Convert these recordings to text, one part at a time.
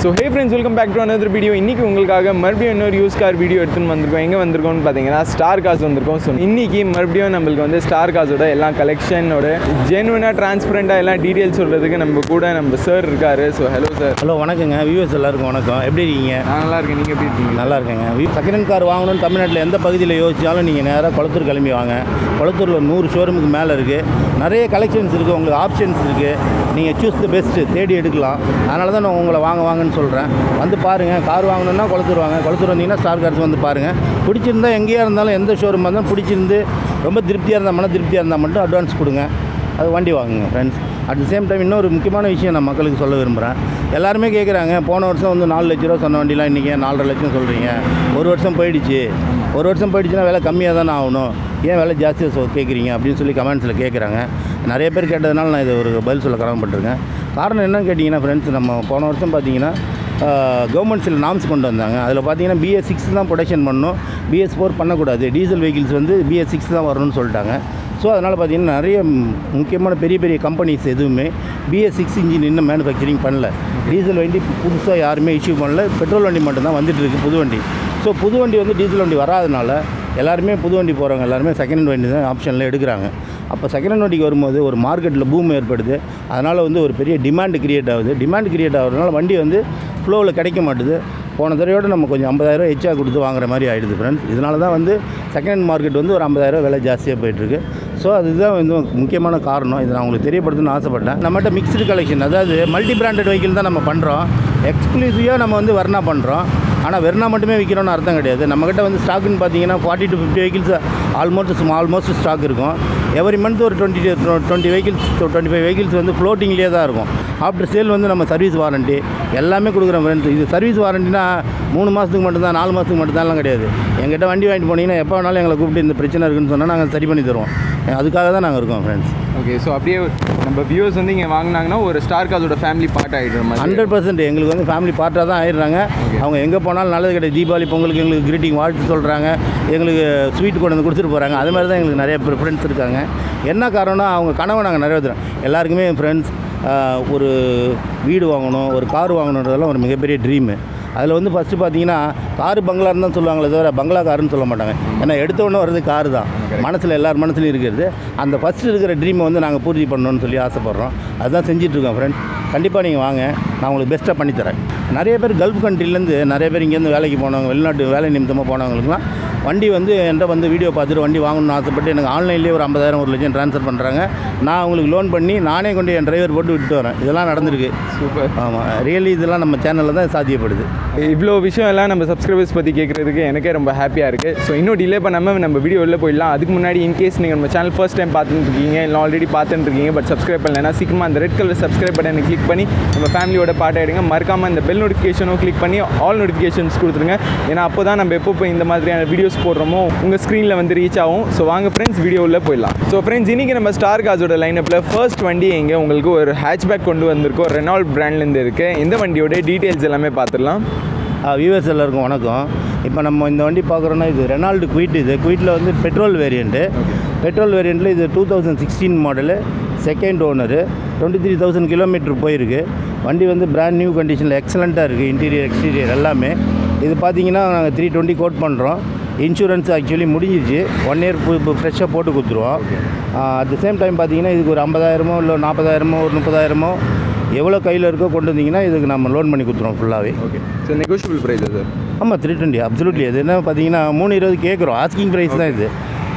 so hey friends welcome back to another video இன்றைக்கி உங்களுக்காக மறுபடியும் இன்னொரு யூஸ் கார் வீடியோ எடுத்துன்னு வந்திருக்கோம் எங்கே வந்திருக்கோம்னு பார்த்தீங்கன்னா ஸ்டார் காஸ் வந்திருக்கோம் ஸோ இன்றைக்கி மறுபடியும் நம்மளுக்கு வந்து ஸ்டார் காஸோட எல்லா கலெக்ஷனோட ஜென்வனாக டிரான்ஸ்பரண்ட்டாக எல்லாம் டீட்டெயில்ஸ் சொல்கிறதுக்கு நம்ம கூட நம்ம சார் இருக்காரு ஸோ ஹலோ சார் ஹலோ வணக்கங்க வியூவர்ஸ் எல்லாருக்கும் வணக்கம் எப்படி இருக்கீங்க நான் நல்லா இருக்கேன் நீங்கள் எப்படி இருக்கீங்க நல்லா இருக்கேங்க செகண்ட் ஹேண்ட் கார் வாங்கணும்னு தமிழ்நாட்டில் எந்த பகுதியில் யோசிச்சாலும் நீங்கள் நேராக குளத்தூர் கிளம்பி வாங்க குளத்தூரில் நூறு ஷோரூமுக்கு மேலே இருக்குது நிறைய கலெக்ஷன்ஸ் இருக்குது உங்களுக்கு ஆப்ஷன்ஸ் இருக்குது நீங்கள் சூஸ் த பெஸ்ட்டு தேடி எடுக்கலாம் அதனால தான் நான் உங்களை வாங்க வாங்கன்னு சொல்கிறேன் வந்து பாருங்கள் கார் வாங்கணுன்னா குளத்தூர் வாங்க குளத்தூர் வந்தீங்கன்னா ஸ்டார் கார்ஸ் வந்து பாருங்கள் பிடிச்சிருந்தா எங்கேயா இருந்தாலும் எந்த ஷோரூம் இருந்தாலும் பிடிச்சிருந்து ரொம்ப திருப்தியாக இருந்தால் மன திருப்தியாக இருந்தால் மட்டும் அட்வான்ஸ் கொடுங்க அது வண்டி வாங்குங்க friends at the same time இன்னொரு முக்கியமான விஷயம் நான் மக்களுக்கு சொல்ல விரும்புகிறேன் எல்லாருமே கேட்குறாங்க போன வருஷம் வந்து நாலு லட்ச ரூபா சொன்ன வண்டிலாம் இன்றைக்கி நாலரை லட்சம் சொல்கிறீங்க ஒரு வருஷம் போயிடுச்சு ஒரு வருஷம் போயிடுச்சுன்னா விலை கம்மியாக தானே ஆகணும் ஏன் விலை ஜாஸ்தியாக சொ கேட்குறீங்க அப்படின்னு சொல்லி கமெண்ட்ஸில் கேட்குறாங்க நிறைய பேர் கேட்டதுனால நான் இது ஒரு பதில் சொல்ல கடமைப்பட்டிருக்கேன் காரணம் என்னன்னு கேட்டிங்கன்னா ஃப்ரெண்ட்ஸ் நம்ம போன வருஷம் பார்த்தீங்கன்னா கவர்மெண்ட் சில நாம்ஸ் கொண்டு வந்தாங்க அதில் பார்த்தீங்கன்னா பிஎஸ் சிக்ஸ் தான் ப்ரொடக்ஷன் பண்ணணும் பிஎஸ் ஃபோர் பண்ணக்கூடாது டீசல் வெஹிக்கிள்ஸ் வந்து பிஎஸ் சிக்ஸ் தான் வரணும்னு சொல்லிட்டாங்க ஸோ அதனால் பார்த்தீங்கன்னா நிறைய ம், முக்கியமான பெரிய பெரிய கம்பெனிஸ் எதுவுமே பிஎஸ் சிக்ஸ் இன்ஜின் இன்னும் மேனுஃபேக்சரிங் பண்ணல டீசல் வண்டி புதுசாக யாருமே இஷ்யூ பண்ணல பெட்ரோல் வண்டி மட்டும்தான் வந்துட்டு இருக்கு புது வண்டி ஸோ புது வண்டி வந்து டீசல் வண்டி வராதனால எல்லாருமே புது வண்டி போகிறவங்க எல்லாருமே செகண்ட் ஹேண்ட் வண்டி தான் ஆப்ஷனில் எடுக்கிறாங்க அப்போ செகண்ட் ஹேண்ட் வண்டிக்கு வரும்போது ஒரு மார்க்கெட்டில் பூம் ஏற்படுது அதனால் வந்து ஒரு பெரிய டிமாண்ட் கிரியேட் ஆகுது டிமாண்ட் கிரியேட் ஆகுறதுனால வண்டி வந்து ஃப்ளோவில் கிடைக்க மாட்டுது போன தடவையோட நம்ம கொஞ்சம் ஐம்பதாயிரம் எச்சா கொடுத்து வாங்குற மாதிரி ஆகிடுது ஃப்ரெண்ட்ஸ் இதனால தான் வந்து செகண்ட் ஹேண்ட் மார்க்கெட் வந்து ஒரு ஐம்பதாயிரம் விலை ஜாஸ்தியாக போயிட்டுருக்கு ஸோ அதுதான் வந்து முக்கியமான காரணம் இதை நான் உங்களுக்கு தெரியப்படுத்தணும்னு ஆசைப்பட்டேன் நம்மகிட்ட மிக்ஸ்டு கலெக்ஷன் அதாவது மல்டி பிராண்டட் வெஹிக்கிள் தான் நம்ம பண்ணுறோம் எக்ஸ்க்ளூசிவாக நம்ம வந்து வர்ணா பண்ணுறோம் ஆனால் வெர்னா மட்டுமே விற்கிறோன்னு அர்த்தம் கிடையாது நம்மக்கிட்ட வந்து ஸ்டாக்குன்னு பார்த்தீங்கன்னா forty to fifty vehicles almost almost stock இருக்கும் எவ்ரி மந்த் ஒரு twenty twenty vehicles twenty five vehicles வந்து ஃப்ளோட்டிங்லேயே தான் இருக்கும் ஆஃப்டர் சேல் வந்து நம்ம சர்வீஸ் வாரண்ட்டி எல்லாமே கொடுக்குறோம் ஃப்ரெண்ட்ஸ் இது சர்வீஸ் வாரண்டினா மூணு மாதத்துக்கு மட்டும்தான் நாலு மாதத்துக்கு மட்டும்தான்லாம் கிடையாது எங்கிட்ட வண்டி வாங்கிட்டு போனீங்கன்னா எப்போ வேணாலும் எங்களை கூப்பிட்டு இந்த பிரச்சனை இருக்குன்னு சொன்னால் நாங்கள் சரி பண்ணி தருவோம் அதுக்காக தான் நாங்கள் இருக்கோம் ஃப்ரெண்ட்ஸ் ஓகே ஸோ அப்படியே நம்ம வியூவர்ஸ் வந்து இங்கே வாங்கினாங்கன்னா ஒரு ஸ்டார் காஸோட ஃபேமிலி பார்ட் ஆகிடுற மாதிரி ஹண்ட்ரட் பர்சன்ட் எங்களுக்கு வந்து ஃபேமிலி பார்ட்டாக தான் ஆயிடுறாங்க அவங்க எங்கே போனாலும் நல்லது கிடையாது தீபாவளி பொங்கலுக்கு எங்களுக்கு கிரீட்டிங் வாழ்த்து சொல்கிறாங்க எங்களுக்கு ஸ்வீட் கொண்டு வந்து கொடுத்துட்டு போகிறாங்க அது மாதிரி தான் எங்களுக்கு நிறைய ஃப்ரெண்ட்ஸ் இருக்காங்க என்ன காரணம்னா அவங்க கனவை நாங்கள் நிறைவேற்றுறோம் எல்லாருக்குமே என் ஃப்ரெண்ட்ஸ் ஒரு வீடு வாங்கணும் ஒரு கார் வாங்கணுன்றதெல்லாம் ஒரு மிகப்பெரிய ட்ரீமு அதில் வந்து ஃபஸ்ட்டு பார்த்தீங்கன்னா காரு பங்களான்னு தான் சொல்லுவாங்களே தவிர பங்களா காருன்னு சொல்ல மாட்டாங்க ஏன்னா எடுத்த உடனே வர்றது காரு தான் மனசில் எல்லார் மனசுலையும் இருக்கிறது அந்த ஃபஸ்ட்டு இருக்கிற ட்ரீமை வந்து நாங்கள் பூர்த்தி பண்ணணும்னு சொல்லி ஆசைப்பட்றோம் அதுதான் செஞ்சிட்ருக்கோம் ஃப்ரெண்ட்ஸ் கண்டிப்பாக நீங்கள் வாங்க நான் உங்களுக்கு பெஸ்ட்டாக பண்ணித்தரேன் நிறைய பேர் கல்ஃப் கண்ட்ரிலேருந்து நிறைய பேர் இங்கேருந்து வேலைக்கு போனவங்க வெளிநாட்டு வேலை நிமித்தமாக போனவங்களுக்குலாம் வண்டி வந்து என்கிட்ட வந்து வீடியோ பார்த்துட்டு வண்டி வாங்கணும்னு ஆசைப்பட்டு எனக்கு ஆன்லைன்லேயே ஒரு ஐம்பதாயிரம் ஒரு லட்சம் ட்ரான்ஸ்ஃபர் பண்ணுறாங்க நான் அவங்களுக்கு லோன் பண்ணி நானே கொண்டு என் டிரைவர் போட்டு விட்டு வரேன் இதெல்லாம் நடந்திருக்கு சூப்பர் ஆமாம் ரியலி இதெல்லாம் நம்ம சேனலில் தான் சாத்தியப்படுது இவ்வளோ விஷயம் எல்லாம் நம்ம சப்ஸ்கிரைபர்ஸ் பற்றி கேட்குறதுக்கு எனக்கே ரொம்ப ஹாப்பியாக இருக்குது ஸோ இன்னும் டிலே பண்ணாமல் நம்ம வீடியோ உள்ள போயிடலாம் அதுக்கு முன்னாடி இன்கேஸ் நீங்கள் நம்ம சேனல் ஃபர்ஸ்ட் டைம் பார்த்துட்டு இருக்கீங்க இல்லை ஆல்ரெடி பார்த்துட்டு இருக்கீங்க பட் சப்ஸ்கிரைப் பண்ணலைன்னா சீக்கிரமாக அந்த ரெட் கலர் சப்ஸ்கிரைப் பட்டனை கிளிக் பண்ணி நம்ம ஃபேமிலியோட பாட்டு ஆகிடுங்க மறக்காமல் இந்த பெல் நோட்டிஃபிகேஷனும் கிளிக் பண்ணி ஆல் நோட்டிஃபிகேஷன்ஸ் கொடுத்துருங்க ஏன்னா அப்போ தான் நம்ம எப்போ போய் இந்த மாதிரியான வீடியோஸ் போடுறோமோ உங்கள் ஸ்க்ரீனில் வந்து ரீச் ஆகும் ஸோ வாங்க ஃப்ரெண்ட்ஸ் வீடியோ உள்ள போயிடலாம் ஸோ ஃப்ரெண்ட்ஸ் இன்றைக்கி நம்ம ஸ்டார் காஸோட லைனப்பில் ஃபர்ஸ்ட் வண்டி எங்கே உங்களுக்கு ஒரு ஹேட்ச்பேக் கொண்டு வந்திருக்கோம் ரெனால்ட் பிராண்ட்லேருந்து இருக்குது இந்த வண்டியோட டீட்டெயில்ஸ் எல்லாமே பார்த்துடலாம் வியூவர்ஸ் எல்லாருக்கும் வணக்கம் இப்போ நம்ம இந்த வண்டி பார்க்குறோன்னா இது ரெனால்டு குயிட் இது குயிட்டில் வந்து பெட்ரோல் வேரியண்ட்டு பெட்ரோல் வேரியண்ட்டில் இது two thousand sixteen model second owner twenty three thousand kilometre போயிருக்கு வண்டி வந்து பிராண்ட் நியூ கண்டிஷனில் எக்ஸலண்ட்டாக இருக்குது இன்டீரியர் எக்ஸ்டீரியர் எல்லாமே இது பார்த்தீங்கன்னா நாங்கள் த்ரீ டுவெண்ட்டி கோட் பண்ணுறோம் இன்சூரன்ஸ் ஆக்சுவலி முடிஞ்சிருச்சு ஒன் இயர் இப்போ ஃப்ரெஷ்ஷாக போட்டு கொடுத்துருவோம் அட் த சேம் டைம் பார்த்தீங்கன்னா இதுக்கு ஒரு ஐம்பதாயிரமோ இல்லை நாற்பதாயிரமோ ஒரு முப்பதாயிரமோ எவ்வளோ கையில் இருக்கோ கொண்டு வந்தீங்கன்னா இதுக்கு நம்ம லோன் பண்ணி கொடுத்துருவோம் ஃபுல்லாகவே okay so negotiable price sir ஆமாம் த்ரீ டுவெண்ட்டி அப்சல்யூட்லி அது என்ன பார்த்தீங்கன்னா மூணு இருபது கேட்குறோம் ஆஸ்கிங் ப்ரைஸ் தான் இது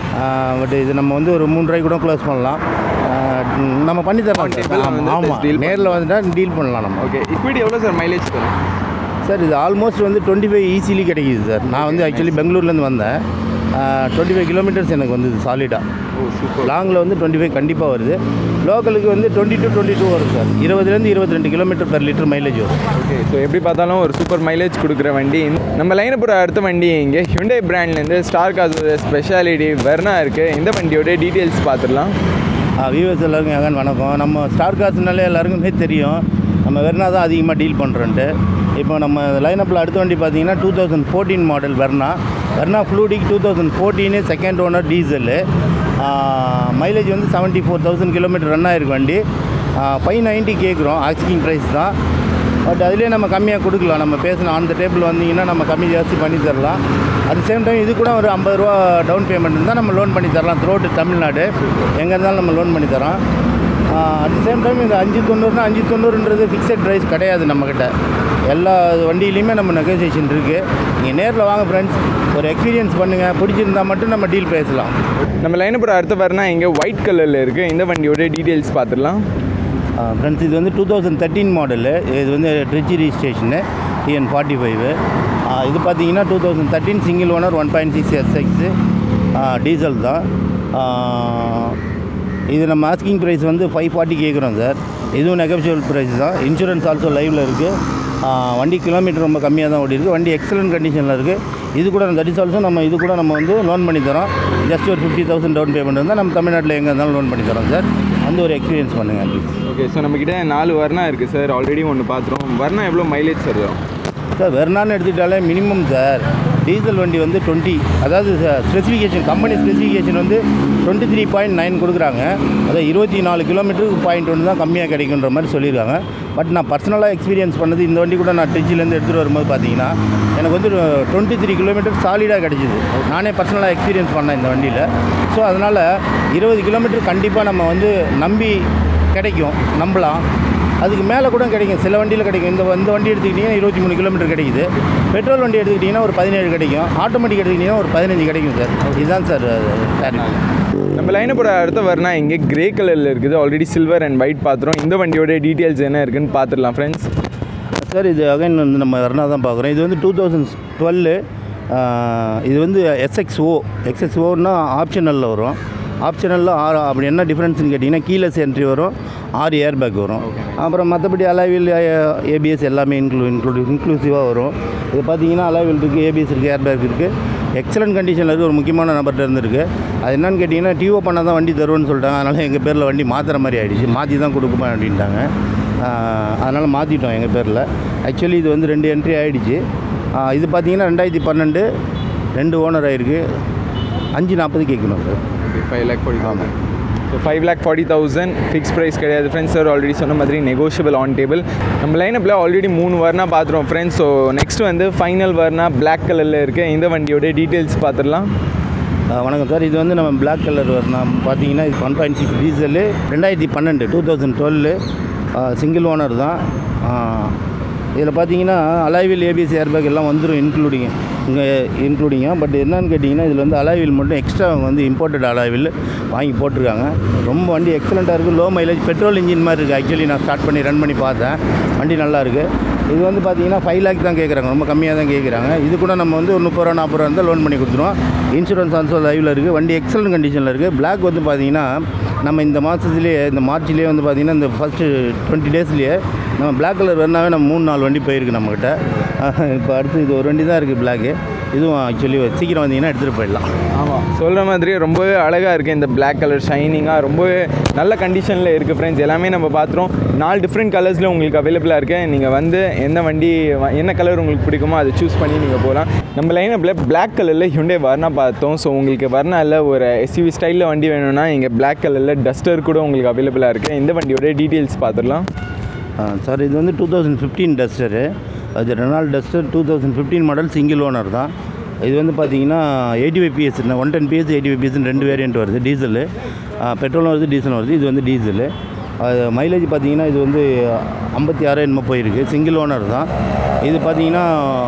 பட் இது நம்ம வந்து ஒரு மூணு ரூபாய்க்கு கூட க்ளோஸ் பண்ணலாம் ஆஹ் நம்ம பண்ணி On தரலாம் table ஆமாம் வந்து ஆமாம் deal நேரில் வந்துட்டால் டீல் பண்ணலாம் நம்ம ஓகே இக்விட்டி எவ்வளோ சார் மைலேஜ் தரும் சார் இது ஆல்மோஸ்ட் வந்து டுவெண்ட்டி ஃபைவ் ஈஸிலி கிடைக்குது சார் நான் வந்து ஆக்சுவலி பெங்களூர்லேருந்து வந்தேன் டுவெண்ட்டி ஃபைவ் கிலோமீட்டர்ஸ் எனக்கு வந்தது சாலிடாக ஓ சூப்பர் லாங்கில் வந்து டுவெண்ட்டி ஃபைவ் கண்டிப்பாக வருது லோக்கலுக்கு வந்து டுவெண்ட்டி டூ டுவெண்ட்டி டூ வரும் சார் இருபதுலேருந்து இருபத்தி ரெண்டு கிலோமீட்டர் பெர் லிட்டர் மைலேஜ் வரும் ஓகே ஸோ எப்படி பார்த்தாலும் ஒரு சூப்பர் மைலேஜ் கொடுக்குற வண்டி நம்ம லைனை போகிற அடுத்த வண்டி இங்கே ஹியூண்டை பிராண்ட்லேருந்து ஸ்டார் காஸோட ஸ்பெஷாலிட்டி வெர்னா இருக்குது இந்த வண்டியோட டீட்டெயில்ஸ் பார்த்துடலாம் வியூவர்ஸ் எல்லாருக்கும் எங்கன்னு வணக்கம் நம்ம ஸ்டார் காசுனாலே எல்லாருக்குமே தெரியும் நம்ம வெர்னா தான் அதிகமாக டீல் பண்ணுறோன்ட்டு இப்போ நம்ம லைனப்பில் அடுத்த வண்டி பார்த்தீங்கன்னா two thousand fourteen model Verna Verna fluidic two thousand fourteen second owner diesel mileage வந்து seventy four thousand kilometre run ஆயிருக்கு வண்டி ஃபைவ் நைன்ட்டி கேட்குறோம் ஆக்சிங் ப்ரைஸ் தான் பட் அதுலேயே நம்ம கம்மியாக கொடுக்கலாம் நம்ம பேசின ஆன் த டேபிள் வந்தீங்கன்னா நம்ம கம்மி ஜாஸ்தி பண்ணி தரலாம் அட் சேம் டைம் இது கூட ஒரு ஐம்பது ரூபா டவுன் பேமெண்ட் இருந்தால் நம்ம லோன் பண்ணி தரலாம் த்ரோட்டு தமிழ்நாடு எங்கே இருந்தாலும் நம்ம லோன் பண்ணி தரோம் அட் சேம் டைம் இந்த அஞ்சு தொண்ணூறுனா அஞ்சு தொண்ணூறுன்றது ஃபிக்ஸட் ப்ரைஸ் கிடையாது நம்மக்கிட்ட எல்லா வண்டியிலையுமே நம்ம நெகோசியேஷன் இருக்குது நீங்கள் நேரில் வாங்க ஃப்ரெண்ட்ஸ் ஒரு எக்ஸ்பீரியன்ஸ் பண்ணுங்கள் பிடிச்சிருந்தா மட்டும் நம்ம டீல் பேசலாம் நம்ம லைனப்புற அடுத்த வரனா இங்கே ஒயிட் கலரில் இருக்குது இந்த வண்டியோட டீட்டெயில்ஸ் பார்த்துடலாம் ஃப்ரெண்ட்ஸ் இது வந்து டூ தௌசண்ட் தேர்ட்டீன் மாடலு இது வந்து Trichy registration T N forty five இது பார்த்தீங்கன்னா two thousand thirteen single owner one point six S X diesel தான் ஆ, இது நம்ம ஆஸ்கிங் ப்ரைஸ் வந்து ஃபைவ் ஃபார்ட்டி கேட்குறோம் சார் இதுவும் நெகோஷியபிள் ப்ரைஸ் தான் இன்சூரன்ஸ் ஆல்சோ லைவில் இருக்குது வண்டி கிலோமீட்டர் ரொம்ப கம்மியாக தான் ஓடி இருக்குது வண்டி எக்ஸலண்ட் கண்டிஷனில் இருக்குது இது கூட தட் இஸ் ஆல்சோ நம்ம இது கூட நம்ம வந்து லோன் பண்ணி தரோம் ஜஸ்ட் ஒரு ஃபிஃப்டி தௌசண்ட் டவுன் பேமெண்ட் இருந்தால் நம்ம தமிழ்நாட்டில் எங்கே இருந்தாலும் லோன் பண்ணி தரோம் சார் அந்த ஒரு எக்ஸ்பீரியன்ஸ் பண்ணுங்கள் ப்ளீஸ் ஓகே ஸோ நம்மக்கிட்ட நாலு வர்ணா இருக்குது சார் ஆல்ரெடி ஒன்று பார்த்துருவோம் வர்ணா எவ்வளோ மைலேஜ் சார் வரும் சார் வெர்னான்னு எடுத்துக்கிட்டாலே மினிமம் சார் டீசல் வண்டி வந்து டுவெண்ட்டி அதாவது ஸ்பெசிஃபிகேஷன் கம்பெனி ஸ்பெசிஃபிகேஷன் வந்து டுவெண்ட்டி த்ரீ பாயிண்ட் நைன் கொடுக்குறாங்க அதாவது இருபத்தி நாலு கிலோமீட்டருக்கு பாயிண்ட் ஒன்று தான் கம்மியாக கிடைக்குன்ற மாதிரி சொல்லியிருக்காங்க பட் நான் பர்சனலாக எக்ஸ்பீரியன்ஸ் பண்ணது இந்த வண்டி கூட நான் ட்ரிச்சிலேருந்து எடுத்துகிட்டு வரும்போது பார்த்தீங்கன்னா எனக்கு வந்து டுவெண்ட்டி த்ரீ கிலோமீட்டர் சாலிடாக கிடைச்சிது நானே பர்சனலாக எக்ஸ்பீரியன்ஸ் பண்ணேன் இந்த வண்டியில் ஸோ அதனால் இருபது கிலோமீட்டர் கண்டிப்பாக நம்ம வந்து நம்பி கிடைக்கும் நம்பலாம் அதுக்கு மேலே கூட கிடைக்கும் சில வண்டியில் கிடைக்கும் இந்த இந்த வண்டி எடுத்துக்கிட்டிங்கன்னா இருபத்தி மூணு கிலோமீட்டர் கிடைக்குது பெட்ரோல் வண்டி எடுத்துக்கிட்டிங்கன்னா ஒரு பதினேழு கிடைக்கும் ஆட்டோமேட்டிக் எடுத்துக்கிட்டிங்கன்னா ஒரு பதினஞ்சு கிடைக்கும் சார் இதுதான் சார் டேரிஃப் நம்ம லைனப்போட அடுத்த வரனா இங்கே கிரே கலரில் இருக்குது ஆல்ரெடி சில்வர் அண்ட் ஒயிட் பார்த்துறோம் இந்த வண்டியோட டீட்டெயில்ஸ் என்ன இருக்குன்னு பார்த்துடலாம் ஃப்ரெண்ட்ஸ் சார் இது அகைன் வந்து நம்ம வரணா தான் பார்க்குறோம் இது வந்து டூ தௌசண்ட் டுவெல்லு இது வந்து எஸ்எக்ஸ்ஓ எக்ஸ்எக்ஸ்ஓன்னா ஆப்ஷனலில் வரும் ஆப்ஷனலில் ஆறு அப்படி என்ன டிஃப்ரென்ஸ்னு கேட்டிங்கன்னா கீழே என்ட்ரி வரும் ஆறு ஏர் பேக் வரும் அப்புறம் மற்றபடி அலைவில் ஏபிஎஸ் எல்லாமே இன்க்ளூ இன்க்ளூட் இன்க்ளூசிவாக வரும் இது பார்த்தீங்கன்னா அலைவில் இருக்குது ஏபிஎஸ் இருக்குது ஏர் பேக் இருக்குது எக்ஸலண்ட் கண்டிஷனில் இருக்குது ஒரு முக்கியமான நபர்கிட்ட இருந்திருக்கு அது என்னன்னு கேட்டிங்கன்னா டிஓ பண்ணால் தான் வண்டி தருவோன்னு சொல்லிட்டாங்க அதனால் எங்கள் பேரில் வண்டி மாற்றுற மாதிரி ஆகிடுச்சு மாற்றி தான் கொடுக்குமா அப்படின்ட்டாங்க அதனால் மாற்றிட்டோம் எங்கள் பேரில் ஆக்சுவலி இது வந்து ரெண்டு என்ட்ரி ஆகிடுச்சு இது பார்த்தீங்கன்னா ரெண்டாயிரத்தி பன்னெண்டு ரெண்டு ஓனர் ஆகிருக்கு அஞ்சு நாற்பது கேட்கணும் sir okay five lakh forty thousand so five lakh forty thousand fix price கிடையாது ஃப்ரெண்ட்ஸ் சார் ஆல்ரெடி சொன்ன மாதிரி நெகோஷியபிள் ஆன் டேபிள் நம்ம லைனப்பில் ஆல்ரெடி மூணு வர்னா பார்த்துருவோம் ஃப்ரெண்ட்ஸ் ஸோ நெக்ஸ்ட் வந்து ஃபைனல் வர்னா Black கலரில் இருக்க இந்த வண்டியோட டீட்டெயில்ஸ் பார்த்துடலாம் ஆ, வணக்கம் சார் இது வந்து நம்ம Black கலர் வரணும் பார்த்தீங்கன்னா இது ஒன் பாயிண்ட் சிக்ஸ் டீசலு ரெண்டாயிரத்தி பன்னெண்டு two thousand twelve single owner தான் இதில் பார்த்தீங்கன்னா அலைவில் ஏபிஎஸ் ஏர்பேக் எல்லாம் வந்துடும் இன்க்ளூடிங் இங்கே இன்க்ளூடிங்க பட் என்னன்னு கேட்டிங்கன்னா இதில் வந்து அலாவில் மட்டும் எக்ஸ்ட்ரா வந்து இம்போர்ட்டட் அலாவில் வாங்கி போட்டிருக்காங்க ரொம்ப வண்டி எக்ஸலண்ட்டாக இருக்குது லோ மைலேஜ் பெட்ரோல் இன்ஜின் மாதிரி இருக்குது ஆக்சுவலி நான் ஸ்டார்ட் பண்ணி ரன் பண்ணி பார்த்தேன் வண்டி நல்லா இருக்குது இது வந்து பார்த்தீங்கன்னா ஃபைவ் லேக் தான் கேட்குறாங்க ரொம்ப கம்மியாக தான் கேட்குறாங்க இது கூட நம்ம வந்து ஒரு முப்பது ரூபா நாற்பது ரூபா இருந்தால் லோன் பண்ணி கொடுத்துருவோம் இன்சூரன்ஸ் ஆல்சோ லைவில் இருக்குது வண்டி எக்ஸலண்ட் கண்டிஷனில் இருக்குது Black வந்து பார்த்தீங்கன்னா நம்ம இந்த மாதத்துலேயே இந்த மார்ச்லேயே வந்து பார்த்தீங்கன்னா இந்த ஃபஸ்ட்டு டுவெண்ட்டி டேஸ்லேயே நம்ம Black கலர் வேணாவே நம்ம மூணு நாலு வண்டி போயிருக்கு நம்மக்கிட்ட இப்போ அடுத்து இது ஒரு வண்டி தான் இருக்குது பிளாக்கு இதுவும் ஆக்சுவலி சீக்கிரம் வந்தீங்கன்னா எடுத்துகிட்டு போயிடலாம் ஆமாம் சொல்கிற மாதிரி ரொம்பவே அழகாக இருக்குது இந்த Black கலர் ஷைனிங்காக ரொம்பவே நல்ல கண்டிஷனில் இருக்குது ஃப்ரெண்ட்ஸ் எல்லாமே நம்ம பார்த்துறோம் நாலு டிஃப்ரெண்ட் கலர்ஸில் உங்களுக்கு அவைலபிளாக இருக்குது நீங்கள் வந்து எந்த வண்டி வ- என்ன கலர் உங்களுக்கு பிடிக்குமோ அதை சூஸ் பண்ணி நீங்கள் போகலாம் நம்ம லைனப்பில் Black கலரில் ஹியூண்டே வர்ணா பார்த்தோம் ஸோ உங்களுக்கு வர்ணாவில் ஒரு எஸ்யூவி ஸ்டைலில் வண்டி வேணும்னா இங்கே Black கலரில் டஸ்டர் கூட உங்களுக்கு அவைலபிளாக இருக்குது இந்த வண்டியோட டீட்டெயில்ஸ் பார்த்துடலாம் சார் இது வந்து டூ தௌசண்ட் ஃபிஃப்டீன் டஸ்டரு அது Renault Duster two thousand fifteen model single owner தான் இது வந்து பார்த்தீங்கன்னா eighty five P S one ten P S eighty five பிஎஸ்னு ரெண்டு வேரியன்ட் வருது டீசலு பெட்ரோலும் வருது டீசலும் வருது இது வந்து டீசலு அது மைலேஜ் பார்த்தீங்கன்னா இது வந்து ஐம்பத்தி ஆறு என்னமோ போயிருக்கு சிங்கிள் ஓனர் தான் இது பார்த்தீங்கன்னா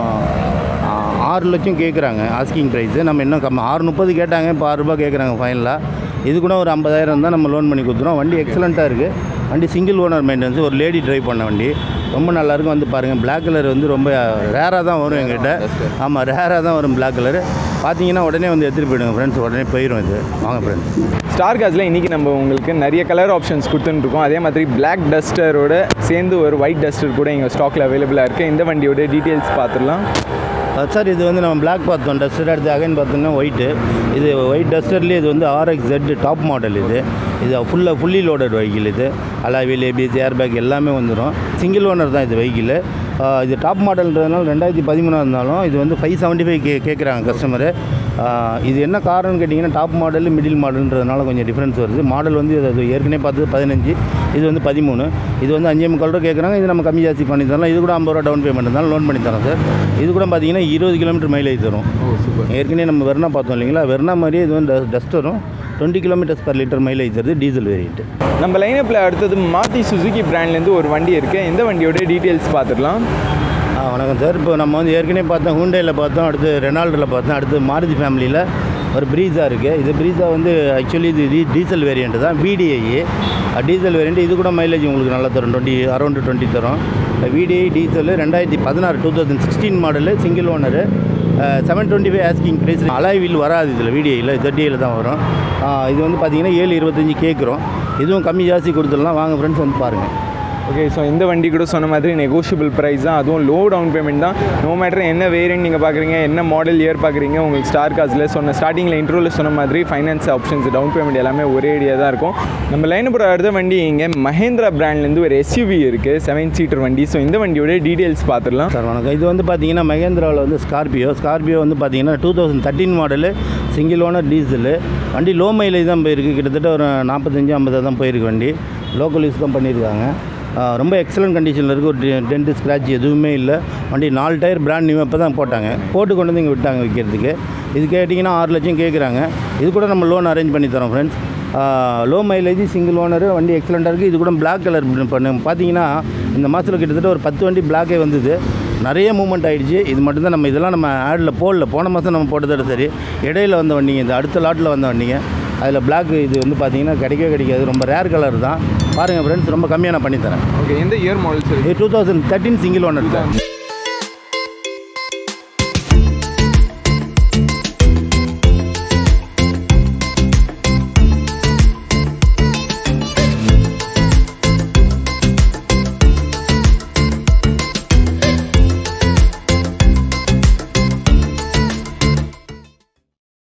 ஆ, ஆறு லட்சம் கேட்குறாங்க ஆஸ்கிங் ப்ரைஸு நம்ம இன்னும் கம் ஆறு முப்பது கேட்டாங்க இப்போ ஆறு ரூபாய் கேட்குறாங்க ஃபைனலாக இது கூட ஒரு ஐம்பதாயிரம் தான் நம்ம லோன் பண்ணி கொடுத்துருவோம் வண்டி எக்ஸலண்ட்டாக இருக்குது வண்டி சிங்கிள் ஓனர் மெயின்டெனன்ஸ் ஒரு லேடி டிரைவ் பண்ண வண்டி ரொம்ப நல்லாயிருக்கும் வந்து பாருங்கள் Black கலர் வந்து ரொம்ப ரேராக தான் வரும் எங்கிட்ட ஆமாம் ரேராக தான் வரும் Black கலர் பார்த்தீங்கன்னா உடனே வந்து எடுத்துகிட்டு போயிடுங்க ஃப்ரெண்ட்ஸ் உடனே போயிடும் இது வாங்க ஃப்ரெண்ட்ஸ் ஸ்டார் காஸில் இன்றைக்கி நம்ம உங்களுக்கு நிறைய கலர் ஆப்ஷன்ஸ் கொடுத்துட்டுருக்கோம் அதே மாதிரி Black டஸ்டரோட சேர்ந்து ஒரு ஒயிட் டஸ்டர் கூட எங்கள் ஸ்டாக்கில் அவைலபிளாக இருக்குது இந்த வண்டியோட டீட்டெயில்ஸ் பார்த்துடலாம் சார் இது வந்து நம்ம Black பார்த்தோம் டஸ்டர் அடுத்து அகைன் பார்த்தோம்னா ஒயிட்டு இது ஒயிட் டஸ்டர்லேயே இது வந்து ஆர்எக்ஸ் ஜெட் டாப் மாடல் இது இது ஃபுல்லாக ஃபுல்லி லோடட் வெஹிக்கிள் இது அலாவில் ஏபிஎஸ் ஏர்பேக் எல்லாமே வந்துடும் சிங்கிள் ஓனர் தான் இது வெஹிக்கிள் இது டாப் மாடல்ன்றதுனால ரெண்டாயிரத்தி பதிமூணாக இருந்தாலும் இது வந்து ஃபைவ் செவன்ட்டி ஃபைவ் கே கேட்குறாங்க கஸ்டமரு இது என்ன காரணம்னு கேட்டிங்கன்னா டாப் மாடல் மிடில் மாடல்ன்றதுனால கொஞ்சம் டிஃப்ரென்ஸ் வருது மாடல் வந்து அது ஏற்கனவே பார்த்தது பதினஞ்சு இது வந்து பதிமூணு இது வந்து அஞ்சே முக்கால் ரூபா கேட்குறாங்க இது நம்ம கம்மி ஜாஸ்தி பண்ணி தரலாம் இது கூட ஐம்பது ரூபா டவுன் பேமெண்ட் இருந்தாலும் லோன் பண்ணி தரோம் சார் இது கூட பார்த்தீங்கன்னா இருபது கிலோமீட்டர் மைலேஜ் தரும் ஓ சூப்பர் ஏற்கனவே நம்ம வெர்னா பார்த்தோம் இல்லைங்களா வெர்னா மாதிரியே இது வந்து டஸ்ட் வரும் twenty kilometres per litre mileage தருது டீசல் வேரியன்ட் நம்ம லைனப்பில் அடுத்தது மாத்தி சுசுகி பிராண்ட்லேருந்து ஒரு வண்டி இருக்குது இந்த வண்டியோட டீட்டெயில்ஸ் பார்த்துடலாம் ஆ வணக்கம் சார் இப்போ நம்ம வந்து ஏற்கனவே பார்த்தோம் ஹூண்டேயில் பார்த்தோம் அடுத்து ரெனால்டில் பார்த்தோம் அடுத்து மாருதி ஃபேமிலியில் ஒரு ப்ரீஸா இருக்குது இது ப்ரீஸா வந்து ஆக்சுவலி இது டீ- டீசல் வேரியண்ட் தான் விடிஐ டீசல் வேரியண்ட் இது கூட மைலேஜ் உங்களுக்கு நல்லா தரும் டுவெண்ட்டி அரௌண்டு டுவெண்ட்டி தரும் விடிஐ டீசல் ரெண்டாயிரத்தி பதினாறு two thousand sixteen model single owner seven twenty five asking price alloy wheel வராது இதில் விடிஐயில் தேர்ட்டியில் தான் வரும் ஆ, இது வந்து பார்த்தீங்கன்னா ஏழு இருபத்தஞ்சி கேட்குறோம் இதுவும் கம்மி ஜாஸ்தி கொடுத்துடலாம் வாங்க ஃப்ரெண்ட்ஸ் வந்து பாருங்கள் ஓகே ஸோ இந்த வண்டி கூட சொன்ன மாதிரி நெகோஷியபிள் ப்ரைஸ் தான் அதுவும் லோ டவுன் பேமெண்ட் தான் நோ மேட்டர் என்ன வேரியன்ட் நீங்கள் பார்க்குறீங்க என்ன மாடல் இயர் பார்க்குறீங்க உங்களுக்கு ஸ்டார் காசில் சொன்ன ஸ்டார்டிங்கில் இன்ட்ரோவில் சொன்ன மாதிரி ஃபைனான்ஸ் ஆப்ஷன்ஸ் டவுன் பேமெண்ட் எல்லாமே ஒரே ஐடியா தான் இருக்கும் நம்ம லைன் போகிற அடுத்த வண்டி இங்கே மஹேந்திரா பிராண்ட்லேருந்து ஒரு எஸ்யூவி இருக்குது செவன் சீட்டர் வண்டி ஸோ இந்த வண்டியோட டீட்டெயில்ஸ் பார்த்துடலாம் சார் வணக்கம் இது வந்து பார்த்தீங்கன்னா மகேந்திராவில் வந்து ஸ்கார்பியோ ஸ்கார்பியோ வந்து பார்த்தீங்கன்னா two thousand thirteen model single owner diesel வண்டி லோ மைலேஜ் தான் போயிருக்கு கிட்டத்தட்ட ஒரு நாற்பத்தஞ்சு ஐம்பது தான் போயிருக்கு வண்டி லோக்கல் யூஸ் தான் பண்ணியிருக்காங்க ஆ, ரொம்ப எக்ஸலண்ட் கண்டிஷனில் இருக்குது ஒரு டென்ட் ஸ்க்ராட்ச் எதுவுமே இல்லை வண்டி நாலு டயர் பிராண்ட் நியூ இப்போ தான் போட்டாங்க போட்டு கொண்டு வந்து இங்கே விட்டாங்க விற்கிறதுக்கு இது கேட்டிங்கன்னா ஆறு லட்சம் கேட்குறாங்க இது கூட நம்ம லோன் அரேஞ்ச் பண்ணி தரோம் friends low mileage single owner வண்டி எக்ஸலண்ட்டாக இருக்குது இது கூட பிளாக் கலர் பண்ணு பார்த்தீங்கன்னா இந்த மாதத்தில் கிட்டத்தட்ட ஒரு பத்து வண்டி பிளாக்கே வந்தது நிறைய மூவ்மெண்ட் ஆகிடுச்சு இது மட்டும்தான் நம்ம இதெல்லாம் நம்ம ஆடில் போடல போன மாதம் நம்ம போட்டதோட சரி இடையில வந்த வண்டிங்க இது அடுத்த லாட்டில் வந்த வண்டிங்க அதில் பிளாக் இது வந்து பார்த்தீங்கன்னா கிடைக்கவே கிடைக்காது ரொம்ப ரேர் கலர் தான் பாருங்கள் ஃப்ரெண்ட்ஸ் ரொம்ப கம்மியாக நான் பண்ணித்தரேன் ஓகே எந்த இயர் மாடல்ஸ் இது two thousand thirteen single owner sir